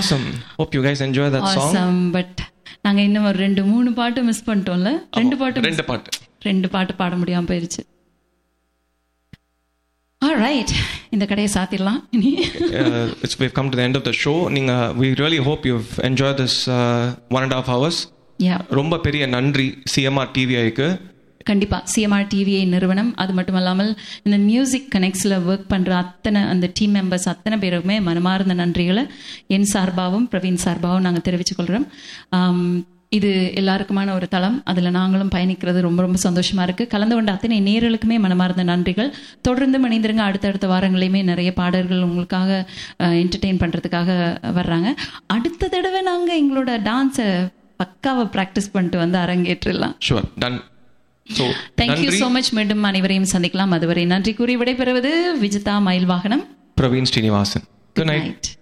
awesome. Hope you guys enjoy that song. Awesome but நாங்க இன்னும் ஒரு ரெண்டு மூணு பாட்டு மிஸ் பண்ணிட்டோம்ல ரெண்டு பாட்டு ரெண்டு பாட்டு ரெண்டு பாட்டு பாட முடியாம போயிருச்சு ரைட் இந்த கடையை சாத்திடலாம் இனி uh, it's, we've come to the end of the show. நீங்க we really hope you've enjoyed this uh, one and a half hours. யா ரொம்ப பெரிய நன்றி சிஎம்ஆர் டிவிஐக்கு கண்டிப்பா சிஎம்ஆர் டிவிஐ நிறுவனம் அது மட்டும் இல்லாமல் இந்த மியூசிக் கனெக்ட்ஸில் ஒர்க் பண்ற அத்தனை அந்த டீம் மெம்பர்ஸ் அத்தனை பேருக்குமே மனமார்ந்த நன்றிகளை என் சார்பாகவும் பிரவீன் சார்பாகவும் நாங்கள் தெரிவித்துக் கொள்கிறோம் ஆம், இது எல்லாருக்குமான ஒரு தளம் அதில் நாங்களும் பயணிக்கிறது ரொம்ப ரொம்ப சந்தோஷமா இருக்கு கலந்து கொண்ட அத்தனை நேர்களுக்குமே மனமார்ந்த நன்றிகள் தொடர்ந்து மணிந்திருங்க அடுத்தடுத்த வாரங்களையுமே நிறைய பாடல்கள் உங்களுக்காக என்டர்டெயின் பண்றதுக்காக வர்றாங்க அடுத்த தடவை நாங்கள் எங்களோட டான்ஸை பக்காவை ப்ராக்டிஸ் பண்ணிட்டு வந்து அரங்கேற்றிடலாம் sure done so thank you so much மீண்டும் அனைவரையும் சந்திக்கலாம் அதுவரை நன்றி கூறி விடைபெறுவது Vijitha Mayil Vahanam Praveen Srinivasan good night night